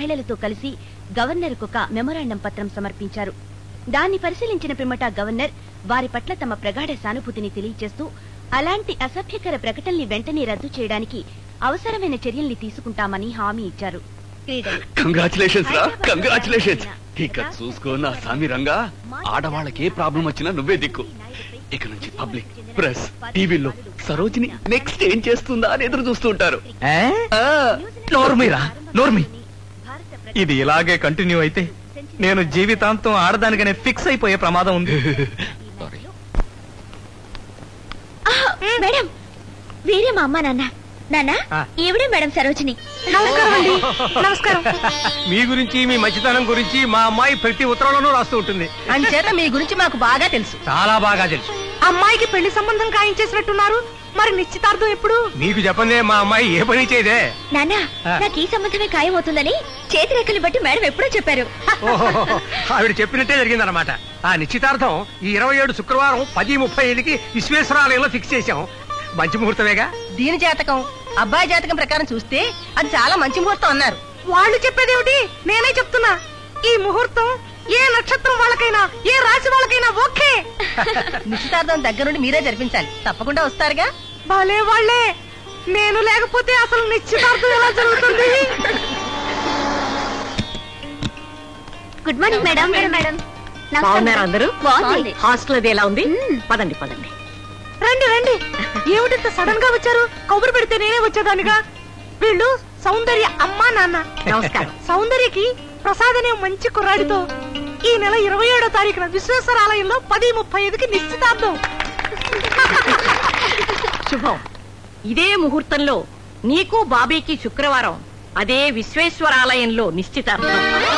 మహిళలతో కలిసి గవర్నర్ ఒక మెమొరాండం పత్రం సమర్పించారు దాన్ని పరిశీలించిన పిమ్మట గవర్నర్ వారి పట్ల తమ ప్రగాఢ సానుభూతిని తెలియజేస్తూ అలాంటి అసభ్యకర ప్రకటనల్ని వెంటనే రద్దు చేయడానికి అవసరమైన చర్యల్ని తీసుకుంటామని హామీ ఇచ్చారు క్రీడలు కంగ్రాచులేషన్స్ రా కంగ్రాచులేషన్స్ ఇక చూసుకో నా సామి రంగా ఆడవాళ్ళకి ఏ ప్రాబ్లం వచ్చినా నువ్వే దిక్కు ఇక నుంచి పబ్లిక్ ప్రెస్ టీవీలో సరోజిని నెక్స్ట్ ఏం చేస్తుందా అని ఎదురు చూస్తూ ఉంటారు ఏ? నోర్మీరా నోర్మి ఇది ఇలాగే కంటిన్యూ అయితే నేను జీవితాంతం ఆడదానికనే ఫిక్స్ అయిపోయే ప్రమాదం ఉంది సారీ మేడం వీరే మా అమ్మ నాన్న నాన్న ఆ. ఈవిడే మేడం సరోజిని నమస్కారం అండి నమస్కారం మీ గురించి మీ మంచితనం గురించి మా అమ్మాయి ప్రతి ఉత్తరంలోనూ రాస్తూ ఉంటుంది అంచేత మీ గురించి మాకు బాగా తెలుసు చాలా బాగా తెలుసు అమ్మాయికి పెళ్లి సంబంధం ఖాయించేసినట్టున్నారు మరి నిశ్చితార్థం ఎప్పుడు మీకు చెప్పందే మా అమ్మాయి ఏ పని చేయదే నాన్న ఆ. నాకు ఈ సంబంధమే ఖాయమవుతుందని చేతిరేఖలు బట్టి మేడం ఎప్పుడో చెప్పారు ఓహో ఆవిడ చెప్పినట్టే జరిగిందనమాట ఆ నిశ్చితార్థం ఈ ఇరవై ఏడు శుక్రవారం పది ముప్పై ఐదుకి విశ్వేశ్వరాలయంలో ఫిక్స్ చేశాం మంచి ముహూర్తమేగా దీని జాతకం అబ్బాయి జాతకం ప్రకారం చూస్తే అది చాలా మంచి ముహూర్తం అన్నారు వాళ్ళు చెప్పేదేమిటి నేనే చెప్తున్నా ఈ ముహూర్తం ఏ నక్షత్రం వాళ్ళకైనా ఏ రాశి వాళ్ళకైనా ఓకే నిశ్చితార్థం దగ్గర నుండి మీరే జరిపించాలి తప్పకుండా వస్తారుగా భలే వాళ్ళే నేను లేకపోతే అసలు నిశ్చితార్థం ఎలా జరుగుతుంది గుడ్ మార్నింగ్ మేడం మేడం బాగున్నారా అందరూ బాగుంది హాస్టల్ అది ఎలా ఉంది పదండి పదండి రండి రండి ఏమిటింత సడన్ గా వచ్చారు కబురు పెడితే నేనే వచ్చేదానిగా వీళ్ళు సౌందర్య అమ్మా నాన్న నమస్కారం సౌందర్యకి ప్రసాద్ అనే మంచి కుర్రాడితో ఈ నెల ఇరవై ఏడో తారీఖున విశ్వేశ్వర ఆలయంలో పది ముప్పై ఐదుకి నిశ్చితార్థం శుభం ఇదే ముహూర్తంలో నీకు బాబీకి శుక్రవారం అదే విశ్వేశ్వరాలయంలో నిశ్చితార్థం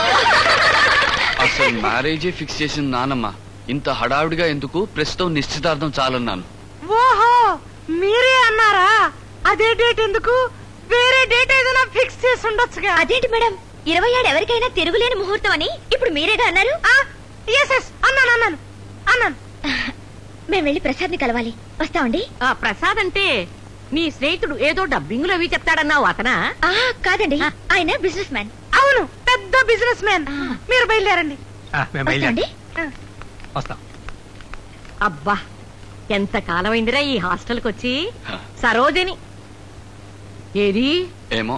అసలు మ్యారేజే ఫిక్స్ చేసిన నానమ్మ ఇంత హడావిడిగా ఎందుకు ప్రస్తుతం నిశ్చితార్థం చాలన్నాను ఓహో మీరే అన్నారా అదే డేట్ ఎందుకు వేరే డేట్ ఏదైనా ఫిక్స్ చేసి ఉండొచ్చుగా అదేంటి మేడం ఇరవై ఏడు ఎవరికైనా తిరుగులేని ముహూర్తం అని ఇప్పుడు మీరేగా అన్నారు ఎస్ ఎస్ అన్నాను అన్నాను అన్నాను మేము వెళ్ళి ప్రసాద్ ని కలవాలి వస్తామండి ఆ ప్రసాద్ అంటే నీ స్నేహితుడు ఏదో డబ్బింగులు అవి చెప్తాడన్నావు అతనా ఆ కాదండి ఆయన బిజినెస్ మ్యాన్ అవును పెద్ద బిజినెస్ మ్యాన్ మీరు బయలుదేరండి ఆ, మేము బయలుదేరి వస్తామండి వస్తాం అబ్బా ఎంత కాలమైందిరా ఈ హాస్టల్కి వచ్చి హ. సరోజని ఏది ఏమో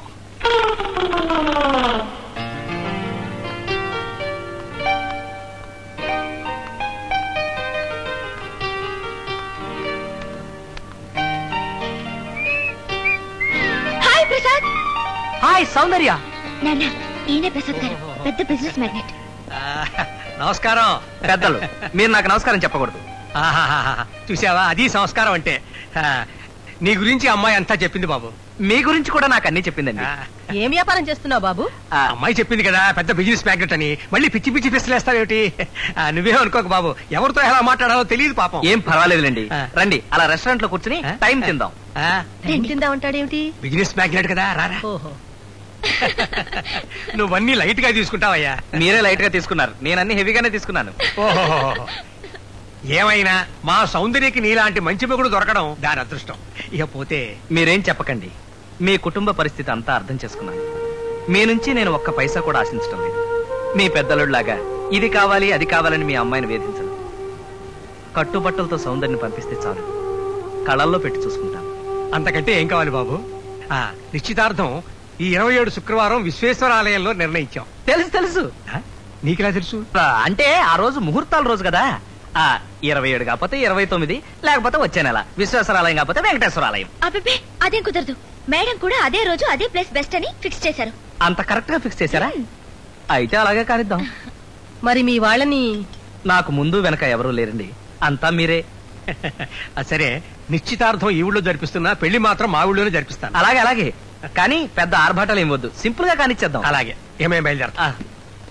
హాయ్ ప్రసాద్ హాయ్ సౌందర్య నాన్న ఈయనే ప్రసాద్ గారు పెద్ద బిజినెస్ మ్యాగ్నెట్ ఆ, నమస్కారం పెద్దలు మీరు నాకు నమస్కారం చెప్పకూడదు ఆహాహాహా. చూసావా అది సంస్కారం అంటే ఆ, నీ గురించి అమ్మాయి అంతా చెప్పింది బాబు మీ గురించి కూడా నాకు అన్ని చెప్పిందండి ఆ, ఏం వ్యాపారం చేస్తున్నావు బాబు ఆ, అమ్మాయి చెప్పింది కదా పెద్ద బిజినెస్ మ్యాగ్నెట్ అని మళ్ళీ పిచ్చి పిచ్చి పిస్తలేస్తావేమిటి ఆ, నువ్వేం అనుకోక బాబు ఎవరితో ఎలా మాట్లాడాలో తెలియదు పాపం ఏం పర్వాలేదులేండి ఆ. రండి అలా రెస్టారెంట్ లో కూర్చుని ఆ? టైం తిందాం ఆ, తిందా ఉంటాడేమిటి బిజినెస్ మ్యాగ్నెట్ కదా రారా ఓహో నువ్వన్నీ లైట్ గా తీసుకుంటావయ్యా మీరే లైట్ గా తీసుకున్నారు నేను అన్ని హెవీగానే తీసుకున్నాను ఓహో ఏమైనా మా సౌందర్యకి నీలాంటి మంచి మొగుడు దొరకడం దాని అదృష్టం ఇక పోతే మీరేం చెప్పకండి మీ కుటుంబ పరిస్థితి అంతా అర్థం చేసుకున్నాను మీ నుంచి నేను ఒక్క పైసా కూడా ఆశించడం లేదు మీ పెద్దలులాగా ఇది కావాలి అది కావాలని మీ అమ్మాయిని వేధించను కట్టుబట్టలతో సౌందర్యని పంపిస్తే చాలు కళల్లో పెట్టి చూసుకుంటాను అంతకంటే ఏం కావాలి బాబు ఆ నిశ్చితార్థం ఈ ఇరవై ఏడు శుక్రవారం విశ్వేశ్వరాలయంలో నిర్ణయించాం తెలుసు తెలుసు ఆ, నీకెలా తెలుసు ఆ, అంటే ఆ రోజు ముహూర్తాల రోజు కదా ఆ ఇరవై ఏడు కాకపోతే ఇరవై తొమ్మిది లేకపోతే వచ్చే నెల విశ్వేశ్వరాలయం కాకపోతే వెంకటేశ్వరాలయం అబ్బే అదేం కుదరదు మేడం కూడా అదే రోజు అదే ప్లేస్ బెస్ట్ అని ఫిక్స్ చేశారు అంత కరెక్ట్ గా ఫిక్స్ చేశారా అయితే అలాగే కానిద్దాం మరి మీ వాళ్ళని నాకు ముందు వెనక ఎవరూ లేరండి అంతా మీరే ఆ, సరే నిశ్చితార్థం ఈ ఊళ్ళో జరిపిస్తున్నా పెళ్లి మాత్రం మా ఊళ్ళోనే జరిపిస్తాను అలాగే అలాగే కానీ పెద్ద ఆర్భాటాలు ఏం వద్దు సింపుల్ గా కానిచ్చేద్దాం అలాగే ఏమేం బయలుదేరతా ఆ.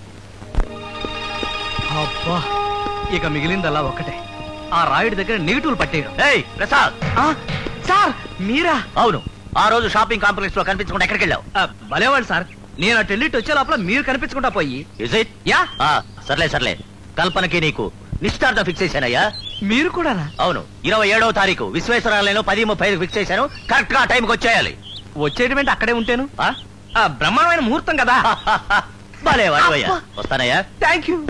అబ్బా ఇక మిగిలిందల్లా ఒక్కటే ఆ రాయుడి దగ్గర నెగిటివ్లు పట్టేయడం ఏయ్ ప్రసాద్ ఆ, సార్ మీరా అవును ఆ రోజు షాపింగ్ కాంప్లెక్స్ లో కనిపించకుండా ఎక్కడికి వెళ్ళావు ఆ, భలేవాళ్ళు సార్ నేను అటు వెళ్ళి ఇటు వచ్చే లోపల మీరు కనిపించకుండా పోయి ఇజ్ ఇట్ యా సర్లే సర్లే కల్పనకి నీకు నిశ్చితార్థం ఫిక్స్ చేశానయ్యా మీరు కూడా అవును ఇరవై ఏడవ తారీఖు విశ్వేశ్వరాలయంలో పది ముప్పై ఐదు ఫిక్స్ చేశాను కరెక్ట్ గా టైంకి వచ్చేయాలి వచ్చేటమేంటి అక్కడే ఉంటాను ఆ? ఆ బ్రహ్మాండమైన ముహూర్తం కదా భలే వాడివయ్యా వస్తానయ్యా థ్యాంక్ యూ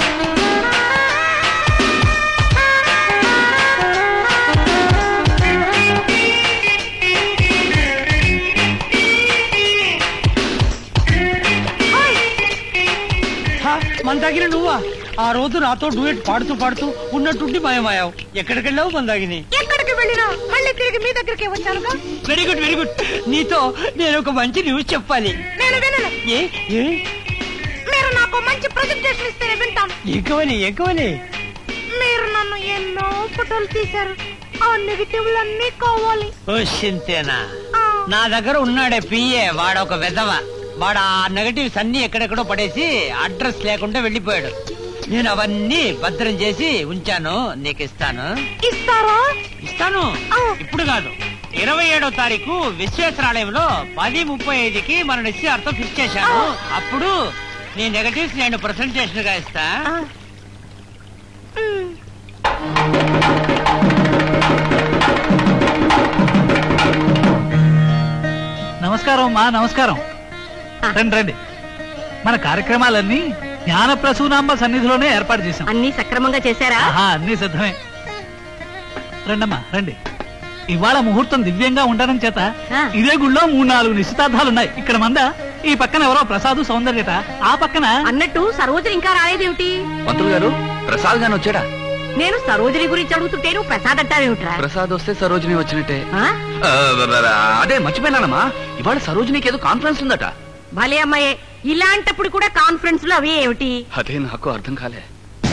మన దగ్గర నువ్వా ఆ రోజు నాతో డూయట్ పాడుతూ పాడుతూ ఉన్నట్టుండి మాయమాయావు ఎక్కడికి వెళ్ళావు మందాగిని ఎక్కడికి వెళ్ళినా మళ్ళీ తిరిగి మీ దగ్గరికి వచ్చానుగా వెరీ గుడ్ వెరీ గుడ్ నీతో నేను ఒక మంచి న్యూస్ చెప్పాలి నేను వినను ఏ ఏ మీరు నాకు మంచి ప్రజెంటేషన్ ఇస్తేనే వింటాను ఎక్కువని ఎక్కువని మీరు నన్ను ఎన్నో ఫోటోలు తీశారు ఆ నెగిటివ్లన్నీ కావాలి ఓ సింతేనా ఆ, నా దగ్గర ఉన్నాడే పిఏ వాడు ఒక వెధవ వాడు ఆ నెగటివ్స్ అన్ని ఎక్కడెక్కడో పడేసి అడ్రస్ లేకుండా వెళ్ళిపోయాడు నేను అవన్నీ భద్రం చేసి ఉంచాను నీకు ఇస్తాను ఇస్తారా ఇస్తాను ఆ. ఇప్పుడు కాదు ఇరవై ఏడో తారీఖు విశ్వేశ్వరాలయంలో పది ముప్పై ఐదుకి మన నిశ్చయార్థం ఫిక్స్ చేశాను అప్పుడు నీ నెగటివ్స్ నేను ప్రజెంటేషన్ గా ఇస్తా ఆ. మ్, నమస్కారం అమ్మా నమస్కారం రండి రండి మన కార్యక్రమాలన్నీ జ్ఞాన ప్రసూనాంబ సన్నిధిలోనే ఏర్పాటు చేశాం అన్ని సక్రమంగా చేశారా ఆహా అన్ని సిద్ధమే రండమ్మా రండి ఇవాళ ముహూర్తం దివ్యంగా ఉండడం చేత ఆ. ఇదే గుళ్ళో మూడు నాలుగు నిశ్చితార్థాలు ఉన్నాయి ఇక్కడ మంద ఈ పక్కన ఎవరో ప్రసాదు సౌందర్యత ఆ పక్కన అన్నట్టు సరోజని ఇంకా రాలేదేమిటి మంత్రులు గారు ప్రసాద్ గాని వచ్చాడా నేను సరోజని గురించి అడుగుతుంటే నువ్వు ప్రసాద్ అంటావేమిట్రా ప్రసాద్ వస్తే సరోజిని వచ్చినట్టే ఆ? ఆ, అదే మర్చిపోయినానమ్మా ఇవాళ సరోజినికి ఏదో కాన్ఫరెన్స్ ఉందట భలే అమ్మాయే ఇలాంటప్పుడు కూడా కాన్ఫరెన్స్ లో అవి ఏమిటి అదే నాకు అర్థం కాలే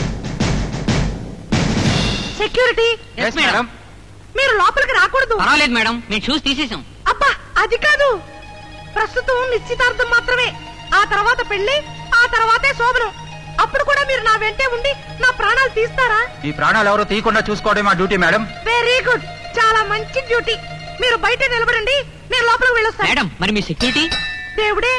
సెక్యూరిటీ మీరు లోపలికి రాకూడదు పర్వాలేదు మేడం మేము చూసి తీసేసాం అబ్బా అది కాదు ప్రస్తుతం నిశ్చితార్థం మాత్రమే ఆ తర్వాత పెళ్లి ఆ తర్వాతే శోభనం అప్పుడు కూడా మీరు నా వెంటే ఉండి నా ప్రాణాలు తీస్తారా ఈ ప్రాణాలు ఎవరో తీయకుండా చూసుకోవడం మా డ్యూటీ మేడం వెరీ గుడ్ చాలా మంచి డ్యూటీ మీరు బయట నిలబడండి నేను లోపలికి వెళ్ళొస్తాను మేడం మరి మీ సెక్యూరిటీ దేవుడే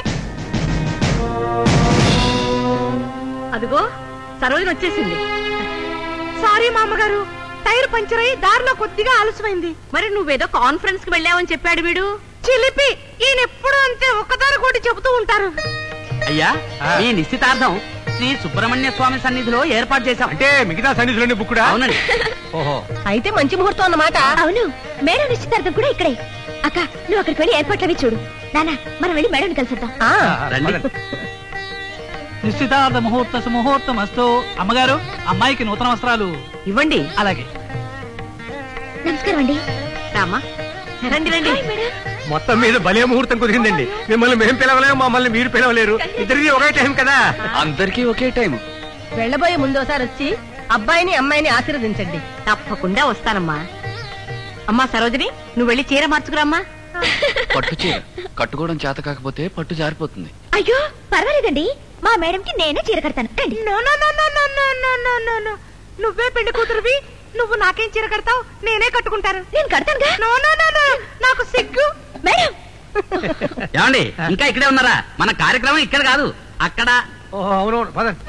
అదిగో సరోజని వచ్చేసింది సారీ మా అమ్మగారు టైర్ పంచర్ అయి దారిలో కొద్దిగా ఆలస్యమైంది మరి నువ్వేదో కాన్ఫరెన్స్ కి వెళ్ళావని చెప్పాడు వీడు చిలిపి ఈయన ఎప్పుడు అంతే ఒక్కదారి కూడా చెబుతూ ఉంటారు అయ్యా మీ నిశ్చితార్థం శ్రీ సుబ్రహ్మణ్య స్వామి సన్నిధిలో ఏర్పాటు చేశాం అంటే మిగతా సన్నిధిలోని బుక్కుడా అవునండి ఓహో అయితే మంచి ముహూర్తం అన్నమాట అవును మేడం నిశ్చితార్థం కూడా ఇక్కడే అక్క నువ్వు అక్కడికి వెళ్ళి ఏర్పాట్లవి చూడు నానా మనం వెళ్ళి మేడం కలిసిద్దాం రండి నిశ్చితార్థ ముహూర్త సుముహూర్తం అస్తు అమ్మగారు అమ్మాయికి నూతన వస్త్రాలు ఇవ్వండి అలాగే నమస్కారం అండి రామా రండి రండి హాయ్ మేడం మొత్తం మీద భలే ముహూర్తం కుదిరిందండి మిమ్మల్ని మేము పిలవలేము మమ్మల్ని మీరు పిలవలేరు ఇద్దరిది ఒకే టైం కదా అందరికీ ఒకే టైం వెళ్ళబోయే ముందు ఒకసారి వచ్చి అబ్బాయిని అమ్మాయిని ఆశీర్వదించండి తప్పకుండా వస్తానమ్మా అమ్మా సరోజిని నువ్వు వెళ్ళి చీర మార్చుకురామ్మా పట్టు చీర కట్టుకోవడం చేత కాకపోతే పట్టు జారిపోతుంది అయ్యో పర్వాలేదండి మా మేడంకి నేనే చీర కడతాను రండి no no no no no no no no no no నువ్వే పెళ్లి కూతురువి నువ్వు నాకేం చీర కడతావు నేనే కట్టుకుంటాను నేను కడతానుగా నో నో నో నో నాకు సిగ్గు మేడం ఏమండి ఇంకా ఇక్కడే ఉన్నారా మన కార్యక్రమం ఇక్కడ కాదు అక్కడ ఓహో అవునవును పదండి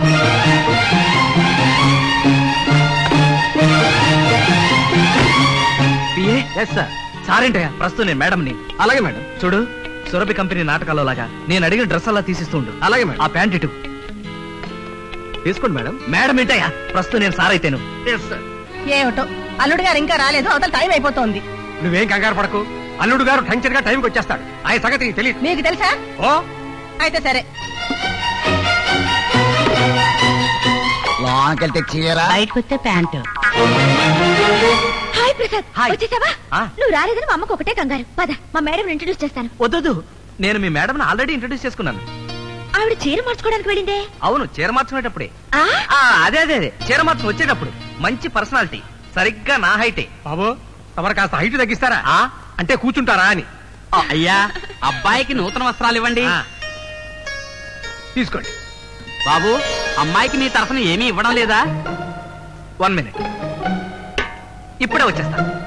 పిఏ ఎస్ సార్ సారేంటయ్యా ప్రస్తుతం నేను మేడంని అలాగే మేడం చూడు సురభి కంపెనీ నాటకాల్లో లాగా నేను అడిగిన డ్రెస్ అలా తీసిస్తుండు అలాగే మేడం ఆ ప్యాంట్ ఇటు తీసుకోండి మేడం మేడం ఏంటయ్యా ప్రస్తుతం నేను సార్ అయితేను ఏమిటో అల్లుడు గారు ఇంకా రాలేదు అవతల టైం అయిపోతోంది నువ్వేం కంగారు పడకు అల్లుడు గారు టంచర్ గా టైంకి వచ్చేస్తాడు ఆయన సంగతి నీకు తెలియదు మీకు తెలుసా ఓ అయితే సరే లోనకెళ్తే చీర బయటకు వస్తే ప్యాంట్ హాయ్ ప్రసాద్ హాయ్. వచ్చేసావా ఆ. నువ్వు రాలేదని మా అమ్మకు ఒకటే కంగారు పద మా మేడం ఇంట్రడ్యూస్ చేస్తాను వద్దొద్దు నేను మీ మేడం ఆల్రెడీ ఇంట్రడ్యూస్ చేసుకున్నాను ఆవిడ చీర మార్చుకోవడానికి వెళ్ళిందే అవును చీర మార్చుకునేటప్పుడే ఆ ఆ, అదే అదే అదే చీర మార్చుకుని వచ్చేటప్పుడు మంచి పర్సనాలిటీ సరిగ్గా నా హైటే బాబు తమరు కాస్త హైట్ తగ్గిస్తారా ఆ? అంటే కూర్చుంటారా అని ఆ, అయ్యా అబ్బాయికి నూతన వస్త్రాలు ఇవ్వండి ఆ. తీసుకోండి బాబు అమ్మాయికి మీ తరఫున ఏమీ ఇవ్వడం లేదా వన్ మినిట్ ఇప్పుడే వచ్చేస్తా